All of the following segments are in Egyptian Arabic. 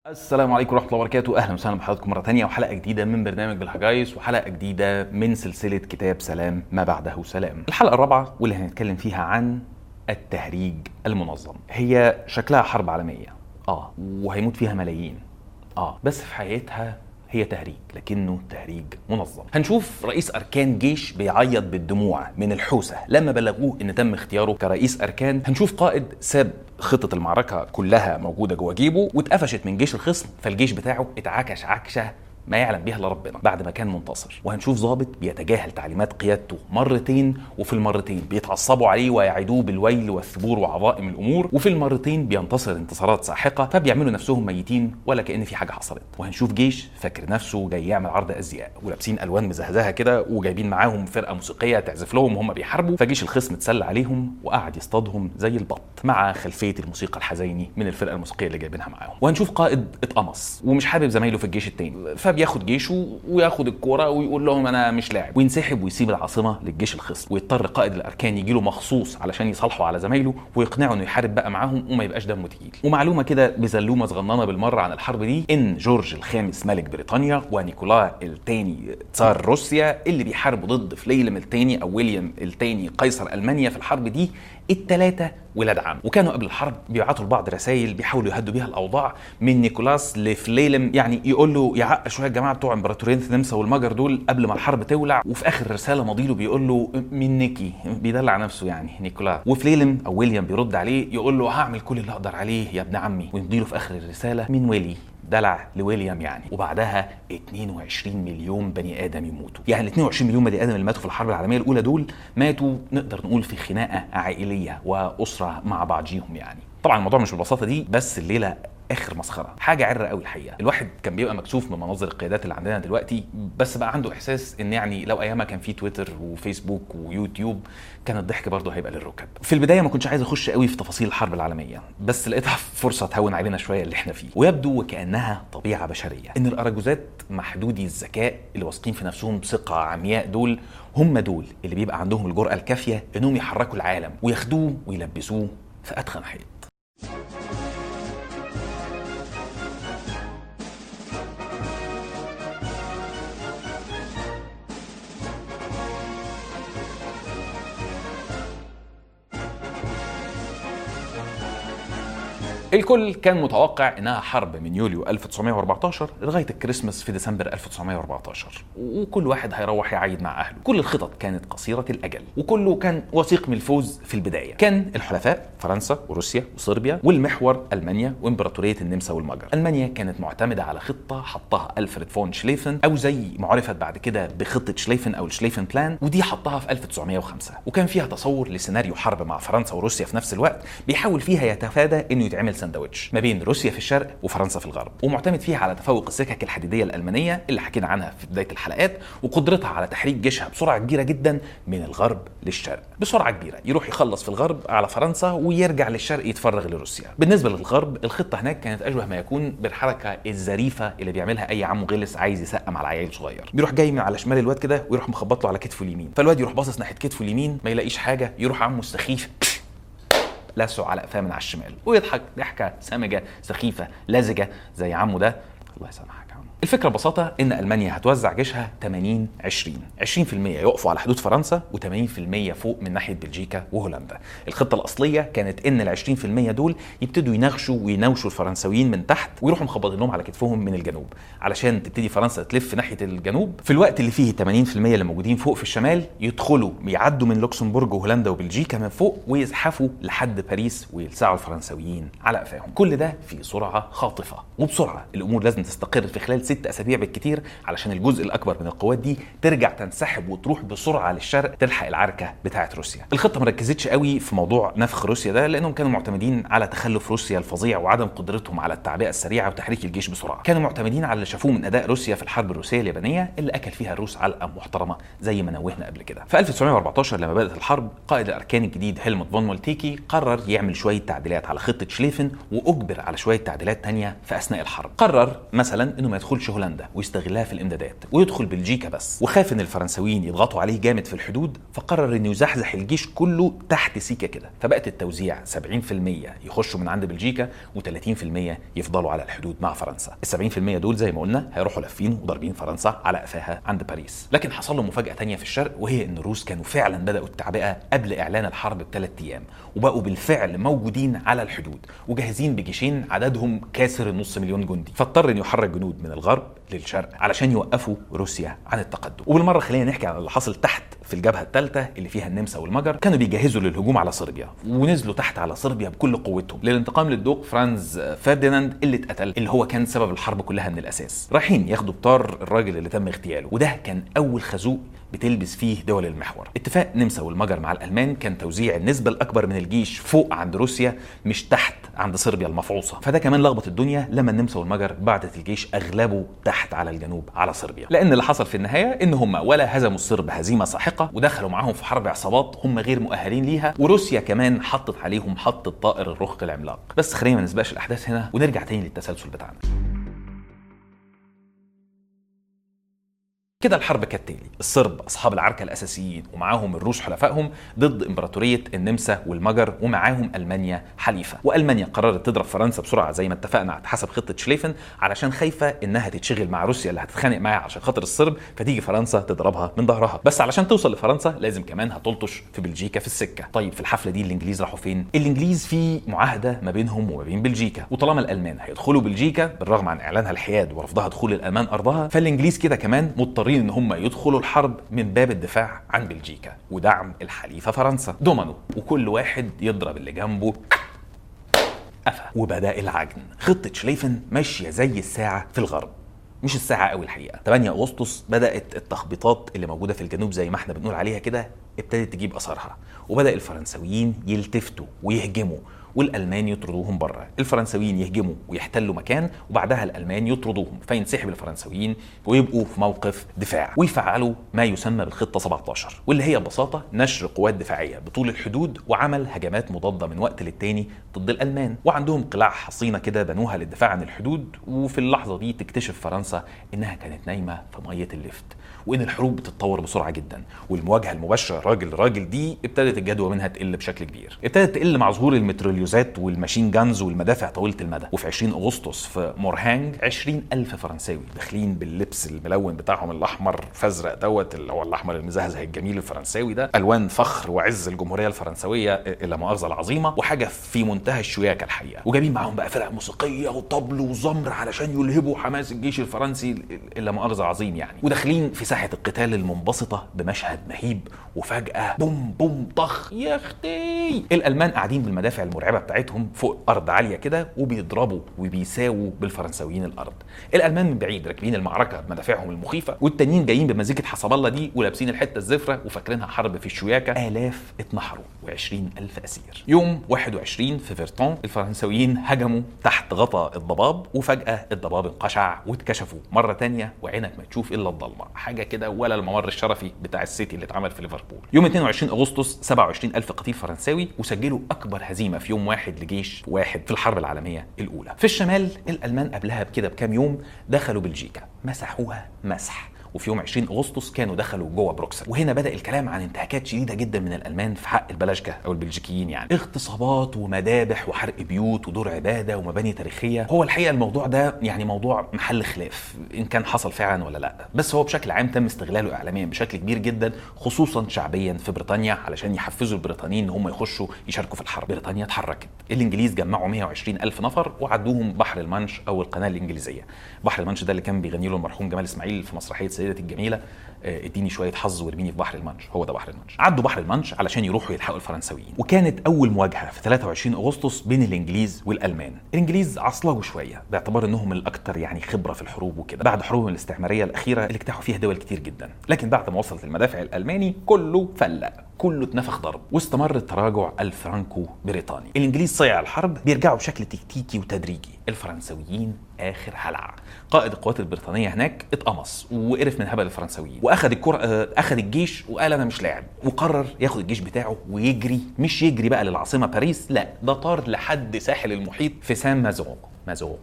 السلام عليكم ورحمة الله وبركاته، أهلا وسهلا بحضراتكم مرة تانية وحلقة جديدة من برنامج بالحجايس وحلقة جديدة من سلسلة كتاب سلام ما بعده سلام. الحلقة الرابعة واللي هنتكلم فيها عن التهريج المنظم. هي شكلها حرب عالمية، آه، وهيموت فيها ملايين. آه، بس في حقيقتها هي تهريج لكنه تهريج منظم هنشوف رئيس اركان جيش بيعيط بالدموع من الحوسه لما بلغوه ان تم اختياره كرئيس اركان هنشوف قائد ساب خطه المعركه كلها موجوده جوه جيبه واتقفشت من جيش الخصم فالجيش بتاعه اتعكش عكشه ما يعلم بها الا ربنا بعد ما كان منتصر وهنشوف ضابط بيتجاهل تعليمات قيادته مرتين وفي المرتين بيتعصبوا عليه ويعدوه بالويل والثبور وعظائم الامور وفي المرتين بينتصر انتصارات ساحقه فبيعملوا نفسهم ميتين ولا كان في حاجه حصلت وهنشوف جيش فاكر نفسه جاي يعمل عرض ازياء ولابسين الوان مزهزهه كده وجايبين معاهم فرقه موسيقيه تعزف لهم وهم بيحاربوا فجيش الخصم اتسلى عليهم وقعد يصطادهم زي البط مع خلفيه الموسيقى الحزيني من الفرقه الموسيقيه اللي جايبينها معاهم وهنشوف قائد اتقمص ومش حابب زمايله في الجيش التاني فبياخد جيشه وياخد الكوره ويقول لهم انا مش لاعب وينسحب ويسيب العاصمه للجيش الخصم ويضطر قائد الاركان يجي له مخصوص علشان يصالحوا على زمايله ويقنعه انه يحارب بقى معاهم وما يبقاش دمه تقيل ومعلومه كده بزلومه صغننه بالمره عن الحرب دي ان جورج الخامس ملك بريطانيا ونيكولا الثاني تسار روسيا اللي بيحاربوا ضد فليلم الثاني او ويليام الثاني قيصر المانيا في الحرب دي الثلاثه ولاد عم وكانوا قبل الحرب بيبعتوا لبعض رسائل بيحاولوا يهدوا بيها الاوضاع من نيكولاس لفليلم يعني يقول له يعق شويه الجماعه بتوع امبراطوريه النمسا والمجر دول قبل ما الحرب تولع وفي اخر رساله ماضيله بيقول له من نيكي بيدلع نفسه يعني نيكولاس وفليلم او ويليام بيرد عليه يقول له هعمل كل اللي اقدر عليه يا ابن عمي ويمضيله في اخر الرساله من ويلي دلع لويليام يعني وبعدها 22 مليون بني ادم يموتوا يعني ال 22 مليون بني ادم اللي ماتوا في الحرب العالميه الاولى دول ماتوا نقدر نقول في خناقه عائليه واسره مع بعضيهم يعني طبعا الموضوع مش بالبساطه دي بس الليله اخر مسخره حاجه عره قوي الحقيقه الواحد كان بيبقى مكسوف من مناظر القيادات اللي عندنا دلوقتي بس بقى عنده احساس ان يعني لو ايامها كان في تويتر وفيسبوك ويوتيوب كان الضحك برضه هيبقى للركب في البدايه ما كنتش عايز اخش قوي في تفاصيل الحرب العالميه بس لقيتها فرصه تهون علينا شويه اللي احنا فيه ويبدو وكانها طبيعه بشريه ان الاراجوزات محدودي الذكاء اللي واثقين في نفسهم بثقه عمياء دول هم دول اللي بيبقى عندهم الجرأه الكافيه انهم يحركوا العالم وياخدوه ويلبسوه في اتخن حيط الكل كان متوقع انها حرب من يوليو 1914 لغايه الكريسماس في ديسمبر 1914 وكل واحد هيروح يعيد مع اهله كل الخطط كانت قصيره الاجل وكله كان وثيق من الفوز في البدايه كان الحلفاء فرنسا وروسيا وصربيا والمحور المانيا وامبراطوريه النمسا والمجر المانيا كانت معتمده على خطه حطها الفريد فون شليفن او زي ما عرفت بعد كده بخطه شليفن او الشليفن بلان ودي حطها في 1905 وكان فيها تصور لسيناريو حرب مع فرنسا وروسيا في نفس الوقت بيحاول فيها يتفادى انه يتعمل ساندوتش ما بين روسيا في الشرق وفرنسا في الغرب ومعتمد فيها على تفوق السكك الحديديه الالمانيه اللي حكينا عنها في بدايه الحلقات وقدرتها على تحريك جيشها بسرعه كبيره جدا من الغرب للشرق بسرعه كبيره يروح يخلص في الغرب على فرنسا ويرجع للشرق يتفرغ لروسيا بالنسبه للغرب الخطه هناك كانت اشبه ما يكون بالحركه الظريفه اللي بيعملها اي عم غلس عايز يسقم على عيل صغير بيروح جاي من على شمال الواد كده ويروح مخبط له على كتفه اليمين فالواد يروح باصص ناحيه كتفه اليمين ما يلاقيش حاجه يروح عمه السخيف لسه على قفاه من على الشمال ويضحك ضحكه سامجه سخيفه لزجه زي عمه ده الله يسامحك يا عم الفكره ببساطه ان المانيا هتوزع جيشها 80 20 20% يقفوا على حدود فرنسا و80% فوق من ناحيه بلجيكا وهولندا الخطه الاصليه كانت ان ال 20% دول يبتدوا يناغشوا ويناوشوا الفرنساويين من تحت ويروحوا مخبطين لهم على كتفهم من الجنوب علشان تبتدي فرنسا تلف ناحيه الجنوب في الوقت اللي فيه 80% اللي موجودين فوق في الشمال يدخلوا يعدوا من لوكسمبورج وهولندا وبلجيكا من فوق ويزحفوا لحد باريس ويلسعوا الفرنساويين على قفاهم كل ده في سرعه خاطفه وبسرعه الامور لازم تستقر في خلال ست اسابيع بالكتير علشان الجزء الاكبر من القوات دي ترجع تنسحب وتروح بسرعه للشرق تلحق العركه بتاعه روسيا الخطه ما ركزتش قوي في موضوع نفخ روسيا ده لانهم كانوا معتمدين على تخلف روسيا الفظيع وعدم قدرتهم على التعبئه السريعه وتحريك الجيش بسرعه كانوا معتمدين على اللي شافوه من اداء روسيا في الحرب الروسيه اليابانيه اللي اكل فيها الروس علقه محترمه زي ما نوهنا قبل كده في 1914 لما بدات الحرب قائد الاركان الجديد هيلموت فون مولتيكي قرر يعمل شويه تعديلات على خطه شليفن واجبر على شويه تعديلات تانية في اثناء الحرب قرر مثلا انه ما يدخلش هولندا ويستغلها في الامدادات ويدخل بلجيكا بس وخاف ان الفرنساويين يضغطوا عليه جامد في الحدود فقرر انه يزحزح الجيش كله تحت سيكا كده فبقت التوزيع 70% يخشوا من عند بلجيكا و30% يفضلوا على الحدود مع فرنسا ال 70% دول زي ما قلنا هيروحوا لافين وضاربين فرنسا على قفاها عند باريس لكن حصل له مفاجاه تانية في الشرق وهي ان الروس كانوا فعلا بداوا التعبئه قبل اعلان الحرب بثلاث ايام وبقوا بالفعل موجودين على الحدود وجاهزين بجيشين عددهم كاسر النص مليون جندي فاضطر انه يحرك جنود من الغرب للشرق علشان يوقفوا روسيا عن التقدم وبالمره خلينا نحكي عن اللي حصل تحت في الجبهه الثالثه اللي فيها النمسا والمجر كانوا بيجهزوا للهجوم على صربيا ونزلوا تحت على صربيا بكل قوتهم للانتقام للدوق فرانز فرديناند اللي اتقتل اللي هو كان سبب الحرب كلها من الاساس رايحين ياخدوا بطار الراجل اللي تم اغتياله وده كان اول خازوق بتلبس فيه دول المحور اتفاق نمسا والمجر مع الالمان كان توزيع النسبه الاكبر من الجيش فوق عند روسيا مش تحت عند صربيا المفعوصه فده كمان لخبط الدنيا لما النمسا والمجر بعتت الجيش اغلبه تحت على الجنوب على صربيا لان اللي حصل في النهايه ان هم ولا هزموا الصرب هزيمه ساحقه ودخلوا معاهم في حرب عصابات هم غير مؤهلين ليها وروسيا كمان حطت عليهم حط الطائر الرخ العملاق بس خلينا ما نسبقش الاحداث هنا ونرجع تاني للتسلسل بتاعنا كده الحرب كالتالي الصرب اصحاب العركه الاساسيين ومعاهم الروس حلفائهم ضد امبراطوريه النمسا والمجر ومعاهم المانيا حليفه والمانيا قررت تضرب فرنسا بسرعه زي ما اتفقنا حسب خطه شليفن علشان خايفه انها تتشغل مع روسيا اللي هتتخانق معاها عشان خاطر الصرب فتيجي فرنسا تضربها من ظهرها بس علشان توصل لفرنسا لازم كمان هتلطش في بلجيكا في السكه طيب في الحفله دي الانجليز راحوا فين الانجليز في معاهده ما بينهم وما بين بلجيكا وطالما الالمان هيدخلوا بلجيكا بالرغم عن اعلانها الحياد ورفضها دخول الالمان ارضها فالانجليز كده كمان مضطرين ان هم يدخلوا الحرب من باب الدفاع عن بلجيكا ودعم الحليفه فرنسا دومينو وكل واحد يضرب اللي جنبه قفا وبدا العجن خطه شليفن ماشيه زي الساعه في الغرب مش الساعة قوي الحقيقة 8 أغسطس بدأت التخبيطات اللي موجودة في الجنوب زي ما احنا بنقول عليها كده ابتدت تجيب أثرها وبدأ الفرنساويين يلتفتوا ويهجموا والالمان يطردوهم بره الفرنساويين يهجموا ويحتلوا مكان وبعدها الالمان يطردوهم فينسحب الفرنساويين ويبقوا في موقف دفاع ويفعلوا ما يسمى بالخطه 17 واللي هي ببساطه نشر قوات دفاعيه بطول الحدود وعمل هجمات مضاده من وقت للتاني ضد الالمان وعندهم قلاع حصينه كده بنوها للدفاع عن الحدود وفي اللحظه دي تكتشف فرنسا انها كانت نايمه في ميه الليفت وان الحروب بتتطور بسرعه جدا والمواجهه المباشره راجل لراجل دي ابتدت الجدوى منها تقل بشكل كبير ابتدت تقل مع ظهور المتروليوزات والماشين جانز والمدافع طويله المدى وفي 20 اغسطس في مورهانج 20 الف فرنساوي داخلين باللبس الملون بتاعهم الاحمر فازرق دوت اللي هو الاحمر المزهزه الجميل الفرنساوي ده الوان فخر وعز الجمهوريه الفرنسويه الا مؤاخذه العظيمه وحاجه في منتهى الشياكه الحقيقه وجايبين معاهم بقى فرق موسيقيه وطبل وزمر علشان يلهبوا حماس الجيش الفرنسي الا مؤاخذه عظيم يعني وداخلين في ساحه القتال المنبسطه بمشهد مهيب وفجاه بوم بوم طخ يا اختي الالمان قاعدين بالمدافع المرعبه بتاعتهم فوق ارض عاليه كده وبيضربوا وبيساووا بالفرنساويين الارض الالمان من بعيد راكبين المعركه بمدافعهم المخيفه والتانيين جايين بمزيكه حسب الله دي ولابسين الحته الزفره وفاكرينها حرب في الشياكه الاف اتنحروا و20 الف اسير يوم 21 في فيرتون الفرنساويين هجموا تحت غطا الضباب وفجاه الضباب انقشع واتكشفوا مره تانية وعينك ما تشوف الا الضلمه حاجه كده ولا الممر الشرفي بتاع السيتي اللي اتعمل في ليفربول يوم 22 اغسطس 27 الف قتيل فرنساوي وسجلوا اكبر هزيمه في يوم واحد لجيش واحد في الحرب العالميه الاولى في الشمال الالمان قبلها بكده بكام يوم دخلوا بلجيكا مسحوها مسح وفي يوم 20 اغسطس كانوا دخلوا جوه بروكسل وهنا بدا الكلام عن انتهاكات شديده جدا من الالمان في حق البلشكه او البلجيكيين يعني اغتصابات ومذابح وحرق بيوت ودور عباده ومباني تاريخيه هو الحقيقه الموضوع ده يعني موضوع محل خلاف ان كان حصل فعلا ولا لا بس هو بشكل عام تم استغلاله اعلاميا بشكل كبير جدا خصوصا شعبيا في بريطانيا علشان يحفزوا البريطانيين ان هم يخشوا يشاركوا في الحرب بريطانيا اتحركت الانجليز جمعوا 120 الف نفر وعدوهم بحر المانش او القناه الانجليزيه بحر المانش ده اللي كان بيغني له المرحوم جمال اسماعيل في مسرحيه سيدتي الجميله اديني شويه حظ وارميني في بحر المانش هو ده بحر المانش عدوا بحر المانش علشان يروحوا يلحقوا الفرنساويين وكانت اول مواجهه في 23 اغسطس بين الانجليز والالمان الانجليز عصلجوا شويه باعتبار انهم الاكثر يعني خبره في الحروب وكده بعد حروبهم الاستعماريه الاخيره اللي اجتاحوا فيها دول كتير جدا لكن بعد ما وصلت المدافع الالماني كله فلق كله اتنفخ ضرب واستمر التراجع الفرنكو بريطاني الانجليز صيع الحرب بيرجعوا بشكل تكتيكي وتدريجي الفرنساويين اخر هلع قائد القوات البريطانيه هناك اتقمص وقرف من هبل الفرنساويين واخد الكرة اخد الجيش وقال انا مش لاعب وقرر ياخد الجيش بتاعه ويجري مش يجري بقى للعاصمه باريس لا ده طار لحد ساحل المحيط في سان مازوق مازوق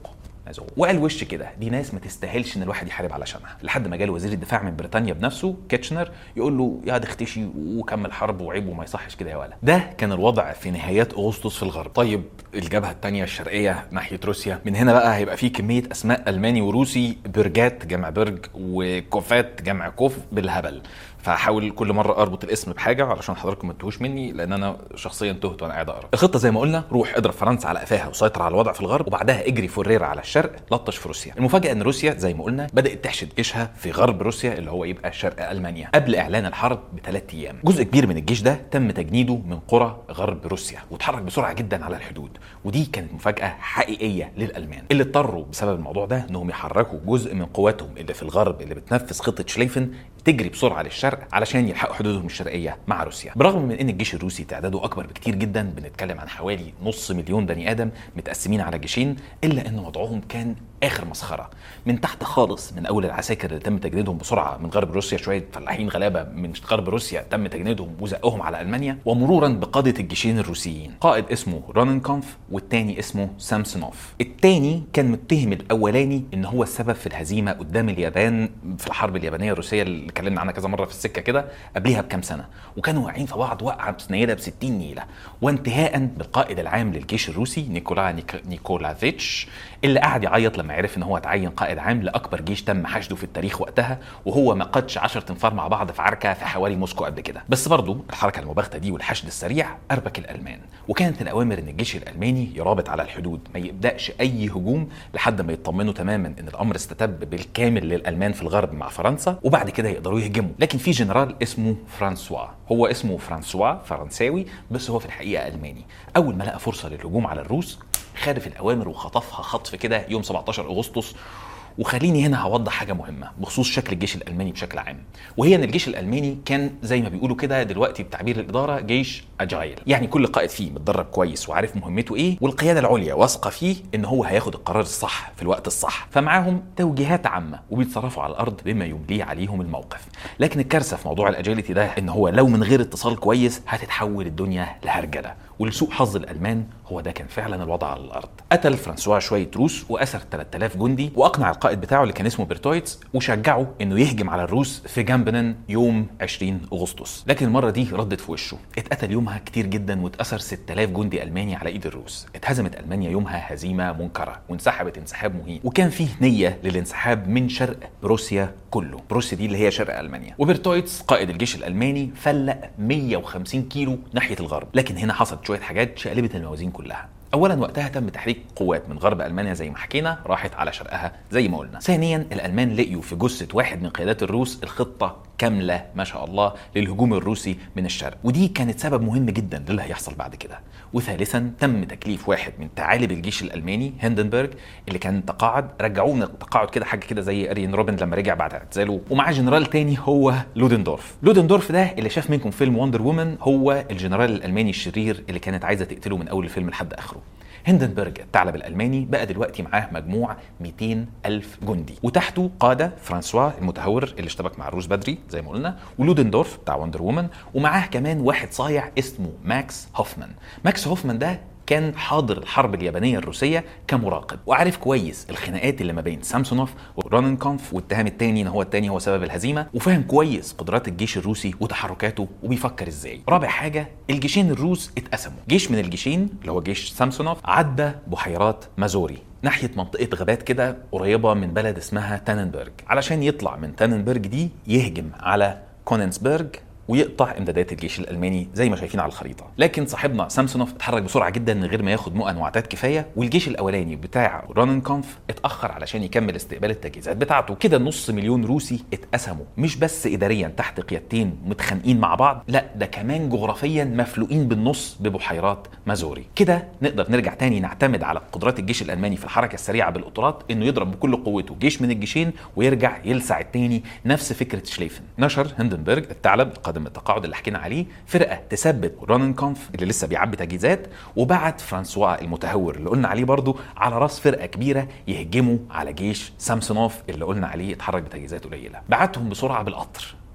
عايز أقول. وقال وش كده دي ناس ما تستاهلش ان الواحد يحارب علشانها لحد ما جاله وزير الدفاع من بريطانيا بنفسه كيتشنر يقول له يا ده اختشي وكمل حرب وعيب وما يصحش كده يا ولا ده كان الوضع في نهايات اغسطس في الغرب طيب الجبهه الثانيه الشرقيه ناحيه روسيا من هنا بقى هيبقى في كميه اسماء الماني وروسي برجات جمع برج وكوفات جمع كوف بالهبل فهحاول كل مره اربط الاسم بحاجه علشان حضراتكم ما تتوهوش مني لان انا شخصيا تهت وانا قاعد اقرا الخطه زي ما قلنا روح اضرب فرنسا على قفاها وسيطر على الوضع في الغرب وبعدها اجري فوريرا على الشرق لطش في روسيا المفاجاه ان روسيا زي ما قلنا بدات تحشد جيشها في غرب روسيا اللي هو يبقى شرق المانيا قبل اعلان الحرب بثلاث ايام جزء كبير من الجيش ده تم تجنيده من قرى غرب روسيا واتحرك بسرعه جدا على الحدود ودي كانت مفاجاه حقيقيه للالمان اللي اضطروا بسبب الموضوع ده انهم يحركوا جزء من قواتهم اللي في الغرب اللي بتنفذ خطه شليفن تجري بسرعه للشرق علشان يلحقوا حدودهم الشرقيه مع روسيا برغم من ان الجيش الروسي تعداده اكبر بكتير جدا بنتكلم عن حوالي نص مليون بني ادم متقسمين على جيشين الا ان وضعهم كان اخر مسخره من تحت خالص من اول العساكر اللي تم تجنيدهم بسرعه من غرب روسيا شويه فلاحين غلابه من غرب روسيا تم تجنيدهم وزقهم على المانيا ومرورا بقاده الجيشين الروسيين قائد اسمه روننكومف والتاني اسمه سامسونوف التاني كان متهم الاولاني ان هو السبب في الهزيمه قدام اليابان في الحرب اليابانيه الروسيه اللي اتكلمنا عنها كذا مره في السكه كده قبليها بكام سنه وكانوا واقعين في بعض وقعه مسنيده ب 60 نيله وانتهاء بالقائد العام للجيش الروسي نيكولا نيك... نيكولافيتش اللي قعد يعيط لما عرف ان هو اتعين قائد عام لاكبر جيش تم حشده في التاريخ وقتها وهو ما قادش 10 تنفار مع بعض في عركه في حوالي موسكو قبل كده بس برضه الحركه المباغته دي والحشد السريع اربك الالمان وكانت الاوامر ان الجيش الالماني يرابط على الحدود ما يبداش اي هجوم لحد ما يطمنوا تماما ان الامر استتب بالكامل للالمان في الغرب مع فرنسا وبعد كده يقدروا يهجموا لكن في جنرال اسمه فرانسوا هو اسمه فرانسوا فرنساوي بس هو في الحقيقه الماني اول ما لقى فرصه للهجوم على الروس خالف الاوامر وخطفها خطف كده يوم 17 اغسطس وخليني هنا هوضح حاجه مهمه بخصوص شكل الجيش الالماني بشكل عام وهي ان الجيش الالماني كان زي ما بيقولوا كده دلوقتي بتعبير الاداره جيش اجايل يعني كل قائد فيه متدرب كويس وعارف مهمته ايه والقياده العليا واثقه فيه ان هو هياخد القرار الصح في الوقت الصح فمعاهم توجيهات عامه وبيتصرفوا على الارض بما يمليه عليهم الموقف لكن الكارثه في موضوع الاجيلتي ده ان هو لو من غير اتصال كويس هتتحول الدنيا لهرجله ولسوء حظ الالمان هو ده كان فعلا الوضع على الارض قتل فرانسوا شويه روس واسر 3000 جندي واقنع القائد بتاعه اللي كان اسمه بيرتويتس وشجعه انه يهجم على الروس في جامبنن يوم 20 اغسطس لكن المره دي ردت في وشه اتقتل يومها كتير جدا واتاثر 6000 جندي الماني على ايد الروس اتهزمت المانيا يومها هزيمه منكره وانسحبت انسحاب مهين وكان فيه نيه للانسحاب من شرق روسيا كله روسيا دي اللي هي شرق المانيا وبيرتويتس قائد الجيش الالماني فلق 150 كيلو ناحيه الغرب لكن هنا حصلت شويه حاجات شقلبت الموازين كلها اولا وقتها تم تحريك قوات من غرب المانيا زي ما حكينا راحت على شرقها زي ما قلنا ثانيا الالمان لقيوا في جثه واحد من قيادات الروس الخطه كامله ما شاء الله للهجوم الروسي من الشرق ودي كانت سبب مهم جدا للي هيحصل بعد كده وثالثا تم تكليف واحد من ثعالب الجيش الالماني هندنبرج اللي كان تقاعد رجعوه من التقاعد كده حاجه كده زي ارين روبن لما رجع بعد اعتزاله ومعاه جنرال تاني هو لودندورف لودندورف ده اللي شاف منكم فيلم وندر وومن هو الجنرال الالماني الشرير اللي كانت عايزه تقتله من اول الفيلم لحد اخره هندنبرج الثعلب الالماني بقى دلوقتي معاه مجموع 200 الف جندي وتحته قاده فرانسوا المتهور اللي اشتبك مع الروس بدري زي ما قلنا ولودندورف بتاع وندر وومن ومعاه كمان واحد صايع اسمه ماكس هوفمان ماكس هوفمان ده كان حاضر الحرب اليابانية الروسية كمراقب وعارف كويس الخناقات اللي ما بين سامسونوف وروننكومف والاتهام التاني ان هو التاني هو سبب الهزيمة وفاهم كويس قدرات الجيش الروسي وتحركاته وبيفكر ازاي رابع حاجة الجيشين الروس اتقسموا جيش من الجيشين اللي هو جيش سامسونوف عدى بحيرات مازوري ناحيه منطقه غابات كده قريبه من بلد اسمها تاننبرج علشان يطلع من تاننبرج دي يهجم على كوننسبرج ويقطع امدادات الجيش الالماني زي ما شايفين على الخريطه لكن صاحبنا سامسونوف اتحرك بسرعه جدا من غير ما ياخد مؤن وعتاد كفايه والجيش الاولاني بتاع روننكومف اتاخر علشان يكمل استقبال التجهيزات بتاعته كده نص مليون روسي اتقسموا مش بس اداريا تحت قيادتين متخانقين مع بعض لا ده كمان جغرافيا مفلوقين بالنص ببحيرات مازوري كده نقدر نرجع تاني نعتمد على قدرات الجيش الالماني في الحركه السريعه بالقطارات انه يضرب بكل قوته جيش من الجيشين ويرجع يلسع التاني نفس فكره شليفن نشر هندنبرج الثعلب قادم التقاعد اللي حكينا عليه فرقه تثبت روننكومف اللي لسه بيعبي تجهيزات وبعت فرانسوا المتهور اللي قلنا عليه برضه على راس فرقه كبيره يهجموا على جيش سامسونوف اللي قلنا عليه اتحرك بتجهيزات قليله بعتهم بسرعه بالقطر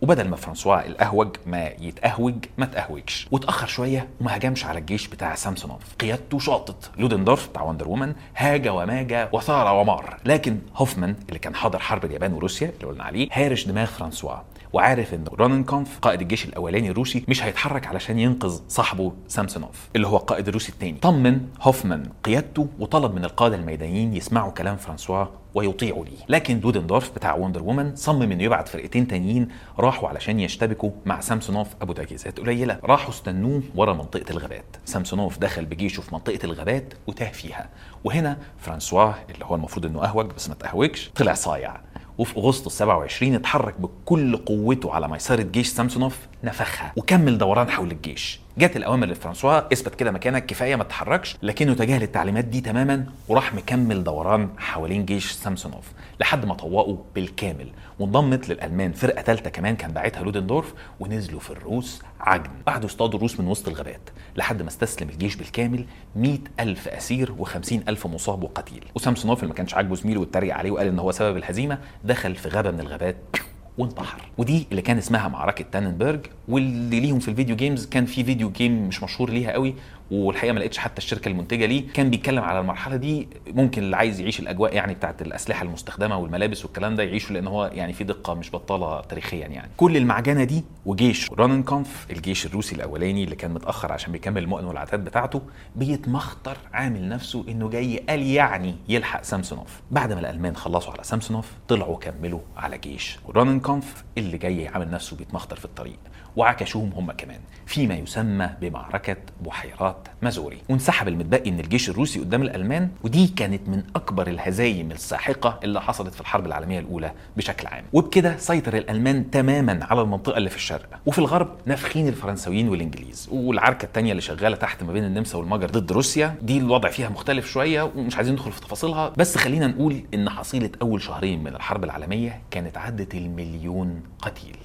وبدل ما فرانسوا الاهوج ما يتاهوج ما تاهوجش واتاخر شويه وما هجمش على الجيش بتاع سامسونوف قيادته شاطت لودندورف بتاع وندر وومن هاج وماج وثار ومار لكن هوفمان اللي كان حاضر حرب اليابان وروسيا اللي قلنا عليه هارش دماغ فرانسوا وعارف ان روننكومف قائد الجيش الاولاني الروسي مش هيتحرك علشان ينقذ صاحبه سامسونوف اللي هو القائد الروسي الثاني طمن هوفمان قيادته وطلب من القاده الميدانيين يسمعوا كلام فرانسوا ويطيعوا ليه لكن دودندورف بتاع وندر وومن صمم انه يبعت فرقتين تانيين راحوا علشان يشتبكوا مع سامسونوف ابو تجهيزات قليله راحوا استنوه ورا منطقه الغابات سامسونوف دخل بجيشه في منطقه الغابات وتاه فيها وهنا فرانسوا اللي هو المفروض انه اهوج بس ما تاهوجش طلع صايع وفي اغسطس 27 اتحرك بكل قوته على ميسره جيش سامسونوف نفخها وكمل دوران حول الجيش جت الاوامر لفرانسوا اثبت كده مكانك كفايه ما تتحركش لكنه تجاهل التعليمات دي تماما وراح مكمل دوران حوالين جيش سامسونوف لحد ما طوقوا بالكامل وانضمت للالمان فرقه ثالثه كمان كان باعتها لودندورف ونزلوا في الروس عجن قعدوا يصطادوا الروس من وسط الغابات لحد ما استسلم الجيش بالكامل 100 ألف أسير و50 ألف مصاب وقتيل وسامسونوف اللي ما كانش عاجبه زميله واتريق عليه وقال إن هو سبب الهزيمة دخل في غابة من الغابات وانتحر ودي اللي كان اسمها معركه تاننبرج واللي ليهم في الفيديو جيمز كان في فيديو جيم مش مشهور ليها قوي والحقيقه ما لقيتش حتى الشركه المنتجه ليه كان بيتكلم على المرحله دي ممكن اللي عايز يعيش الاجواء يعني بتاعت الاسلحه المستخدمه والملابس والكلام ده يعيشه لان هو يعني في دقه مش بطاله تاريخيا يعني كل المعجنه دي وجيش روننكومف الجيش الروسي الاولاني اللي كان متاخر عشان بيكمل المؤن والعتاد بتاعته بيتمخطر عامل نفسه انه جاي قال يعني يلحق سامسونوف بعد ما الالمان خلصوا على سامسونوف طلعوا كملوا على جيش روننكومف اللي جاي عامل نفسه بيتمخطر في الطريق وعكشوهم هم كمان فيما يسمى بمعركة بحيرات مازوري وانسحب المتبقي من الجيش الروسي قدام الألمان ودي كانت من أكبر الهزايم الساحقة اللي حصلت في الحرب العالمية الأولى بشكل عام وبكده سيطر الألمان تماما على المنطقة اللي في الشرق وفي الغرب نافخين الفرنساويين والإنجليز والعركة الثانية اللي شغالة تحت ما بين النمسا والمجر ضد روسيا دي الوضع فيها مختلف شوية ومش عايزين ندخل في تفاصيلها بس خلينا نقول إن حصيلة أول شهرين من الحرب العالمية كانت عدت المليون قتيل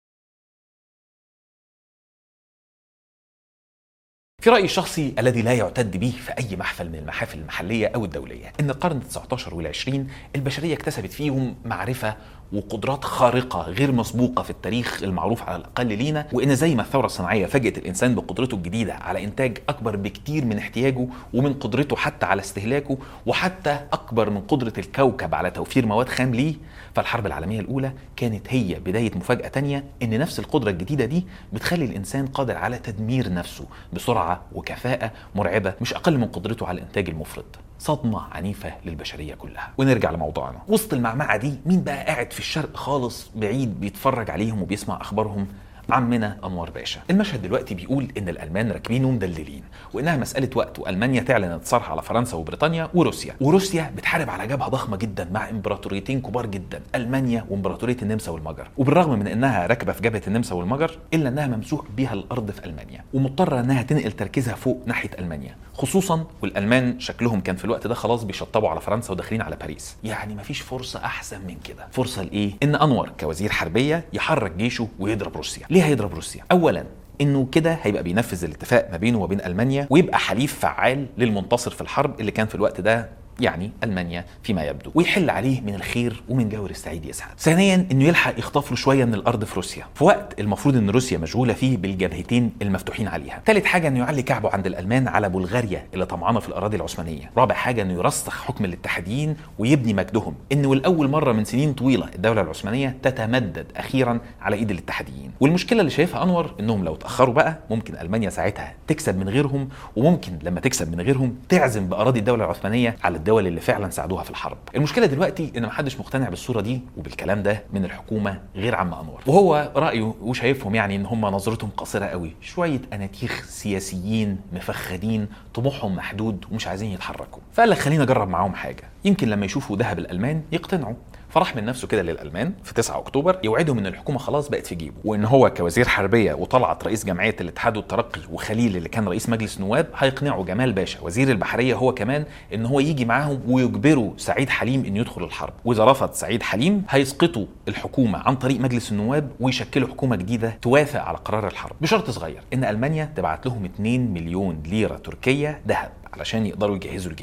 في رأيي الشخصي الذي لا يعتد به في أي محفل من المحافل المحلية أو الدولية إن القرن ال 19 وال 20 البشرية اكتسبت فيهم معرفة وقدرات خارقة غير مسبوقة في التاريخ المعروف على الأقل لينا وإن زي ما الثورة الصناعية فاجأت الإنسان بقدرته الجديدة على إنتاج أكبر بكتير من احتياجه ومن قدرته حتى على استهلاكه وحتى أكبر من قدرة الكوكب على توفير مواد خام ليه فالحرب العالمية الأولى كانت هي بداية مفاجأة تانية إن نفس القدرة الجديدة دي بتخلي الإنسان قادر على تدمير نفسه بسرعة وكفاءة مرعبة مش أقل من قدرته على الإنتاج المفرط صدمة عنيفة للبشرية كلها ونرجع لموضوعنا وسط المعمعة دي مين بقى قاعد في الشرق خالص بعيد بيتفرج عليهم وبيسمع أخبارهم عمنا انور باشا المشهد دلوقتي بيقول ان الالمان راكبين ومدللين وانها مساله وقت والمانيا تعلن انتصارها على فرنسا وبريطانيا وروسيا وروسيا بتحارب على جبهه ضخمه جدا مع امبراطوريتين كبار جدا المانيا وامبراطوريه النمسا والمجر وبالرغم من انها راكبه في جبهه النمسا والمجر الا انها ممسوك بيها الارض في المانيا ومضطره انها تنقل تركيزها فوق ناحيه المانيا خصوصا والالمان شكلهم كان في الوقت ده خلاص بيشطبوا على فرنسا وداخلين على باريس يعني مفيش فرصه احسن من كده فرصه لايه ان انور كوزير حربيه يحرك جيشه ويضرب روسيا ليه هيضرب روسيا اولا انه كده هيبقى بينفذ الاتفاق ما بينه وبين المانيا ويبقى حليف فعال للمنتصر في الحرب اللي كان في الوقت ده يعني المانيا فيما يبدو ويحل عليه من الخير ومن جور السعيد يسعد ثانيا انه يلحق يخطف له شويه من الارض في روسيا في وقت المفروض ان روسيا مشغوله فيه بالجبهتين المفتوحين عليها ثالث حاجه انه يعلي كعبه عند الالمان على بلغاريا اللي طمعانه في الاراضي العثمانيه رابع حاجه انه يرسخ حكم الاتحاديين ويبني مجدهم انه لاول مره من سنين طويله الدوله العثمانيه تتمدد اخيرا على ايد الاتحاديين والمشكله اللي شايفها انور انهم لو اتاخروا بقى ممكن المانيا ساعتها تكسب من غيرهم وممكن لما تكسب من غيرهم تعزم باراضي الدوله العثمانيه على الدول اللي فعلا ساعدوها في الحرب المشكله دلوقتي ان محدش مقتنع بالصوره دي وبالكلام ده من الحكومه غير عم انور وهو رايه وشايفهم يعني ان هم نظرتهم قصيره قوي شويه اناتيخ سياسيين مفخدين طموحهم محدود ومش عايزين يتحركوا فقال لك خلينا اجرب معاهم حاجه يمكن لما يشوفوا ذهب الالمان يقتنعوا فراح من نفسه كده للالمان في 9 اكتوبر يوعدهم ان الحكومه خلاص بقت في جيبه وان هو كوزير حربيه وطلعت رئيس جمعيه الاتحاد والترقي وخليل اللي كان رئيس مجلس النواب هيقنعوا جمال باشا وزير البحريه هو كمان ان هو يجي معاهم ويجبروا سعيد حليم انه يدخل الحرب واذا رفض سعيد حليم هيسقطوا الحكومه عن طريق مجلس النواب ويشكلوا حكومه جديده توافق على قرار الحرب بشرط صغير ان المانيا تبعت لهم 2 مليون ليره تركيه ذهب علشان يقدروا يجهزوا الجيش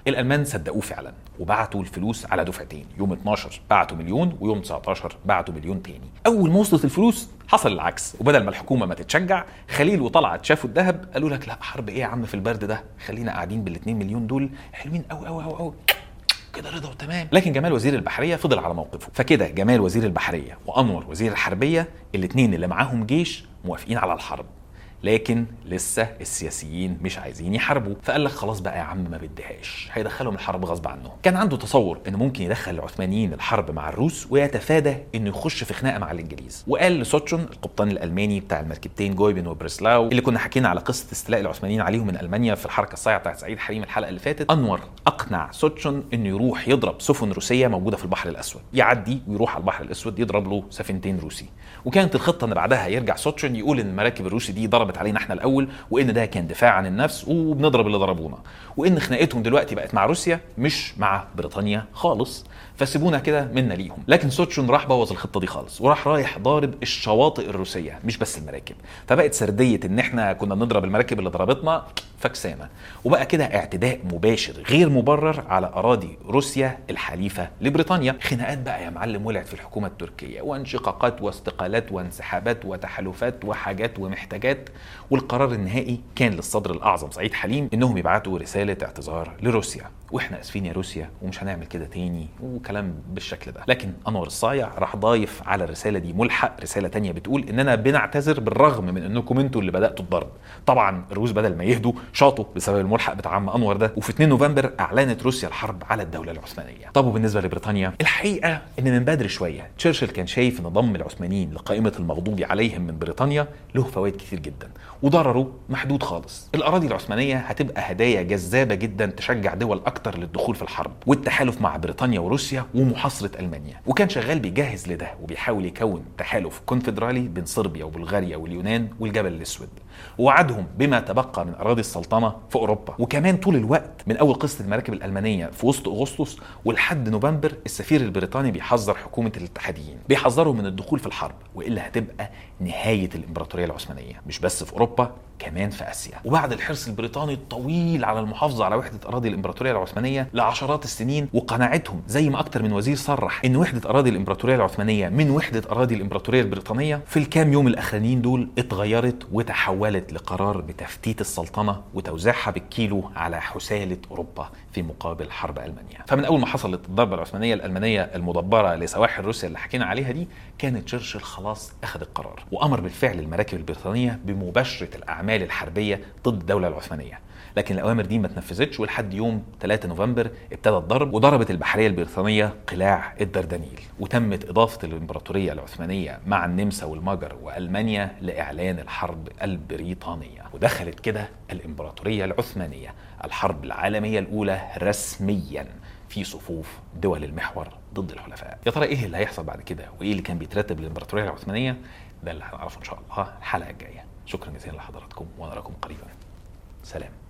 الالمان صدقوه فعلا وبعتوا الفلوس على دفعتين يوم 12 بعتوا مليون ويوم 19 بعتوا مليون تاني اول ما وصلت الفلوس حصل العكس وبدل ما الحكومه ما تتشجع خليل وطلعت شافوا الذهب قالوا لك لا حرب ايه يا عم في البرد ده خلينا قاعدين بال2 مليون دول حلوين قوي قوي قوي قوي كده رضا وتمام لكن جمال وزير البحريه فضل على موقفه فكده جمال وزير البحريه وانور وزير الحربيه الاثنين اللي معاهم جيش موافقين على الحرب لكن لسه السياسيين مش عايزين يحاربوا فقال لك خلاص بقى يا عم ما بديهاش هيدخلهم الحرب غصب عنهم كان عنده تصور انه ممكن يدخل العثمانيين الحرب مع الروس ويتفادى انه يخش في خناقه مع الانجليز وقال لسوتشون القبطان الالماني بتاع المركبتين جويبن وبريسلاو اللي كنا حكينا على قصه استيلاء العثمانيين عليهم من المانيا في الحركه الصايعه بتاعت سعيد حريم الحلقه اللي فاتت انور اقنع سوتشون انه يروح يضرب سفن روسيه موجوده في البحر الاسود يعدي ويروح على البحر الاسود يضرب له سفينتين روسي وكانت الخطه ان بعدها يرجع سوتشون يقول ان المراكب الروسي دي ضربت علينا احنا الاول وان ده كان دفاع عن النفس وبنضرب اللي ضربونا وان خناقتهم دلوقتي بقت مع روسيا مش مع بريطانيا خالص فسيبونا كده منا ليهم لكن سوتشون راح بوظ الخطه دي خالص وراح رايح ضارب الشواطئ الروسيه مش بس المراكب فبقت سرديه ان احنا كنا بنضرب المراكب اللي ضربتنا فكسانه وبقى كده اعتداء مباشر غير مبرر على اراضي روسيا الحليفه لبريطانيا خناقات بقى يا معلم ولعت في الحكومه التركيه وانشقاقات واستقالات وانسحابات وتحالفات وحاجات ومحتاجات والقرار النهائي كان للصدر الاعظم سعيد حليم انهم يبعتوا رساله اعتذار لروسيا واحنا اسفين يا روسيا ومش هنعمل كده تاني وكلام بالشكل ده لكن انور الصايع راح ضايف على الرساله دي ملحق رساله تانية بتقول اننا بنعتذر بالرغم من انكم انتوا اللي بداتوا الضرب طبعا الروس بدل ما يهدوا شاطوا بسبب الملحق بتاع عم انور ده وفي 2 نوفمبر اعلنت روسيا الحرب على الدوله العثمانيه طب وبالنسبه لبريطانيا الحقيقه ان من بدري شويه تشرشل كان شايف ان ضم العثمانيين لقائمه المغضوب عليهم من بريطانيا له فوائد كتير جدا وضرره محدود خالص الاراضي العثمانيه هتبقى هدايا جذابه جدا تشجع دول اكتر للدخول في الحرب والتحالف مع بريطانيا وروسيا ومحاصره المانيا وكان شغال بيجهز لده وبيحاول يكون تحالف كونفدرالي بين صربيا وبلغاريا واليونان والجبل الاسود ووعدهم بما تبقى من اراضي السلطنه في اوروبا وكمان طول الوقت من اول قصه المراكب الالمانيه في وسط اغسطس ولحد نوفمبر السفير البريطاني بيحذر حكومه الاتحاديين بيحذرهم من الدخول في الحرب والا هتبقى نهايه الامبراطوريه العثمانيه مش بس في اوروبا كمان في اسيا وبعد الحرص البريطاني الطويل على المحافظه على وحده اراضي الامبراطوريه العثمانيه لعشرات السنين وقناعتهم زي ما اكتر من وزير صرح ان وحده اراضي الامبراطوريه العثمانيه من وحده اراضي الامبراطوريه البريطانيه في الكام يوم الاخرانيين دول اتغيرت وتحولت لقرار بتفتيت السلطنه وتوزيعها بالكيلو على حساله اوروبا في مقابل حرب المانيا فمن اول ما حصلت الضربه العثمانيه الالمانيه المدبره لسواحل روسيا اللي حكينا عليها دي كانت تشرشل خلاص اخذ القرار وامر بالفعل المراكب البريطانيه بمباشره الاعمال الحربيه ضد الدوله العثمانيه لكن الاوامر دي ما اتنفذتش ولحد يوم 3 نوفمبر ابتدى الضرب وضربت البحريه البريطانيه قلاع الدردنيل وتمت اضافه الامبراطوريه العثمانيه مع النمسا والمجر والمانيا لاعلان الحرب البريطانيه ودخلت كده الامبراطوريه العثمانيه الحرب العالميه الاولى رسميا في صفوف دول المحور ضد الحلفاء يا ترى ايه اللي هيحصل بعد كده وايه اللي كان بيترتب للامبراطوريه العثمانيه ده اللي هنعرفه ان شاء الله الحلقه الجايه شكرا جزيلا لحضراتكم ونراكم قريبا سلام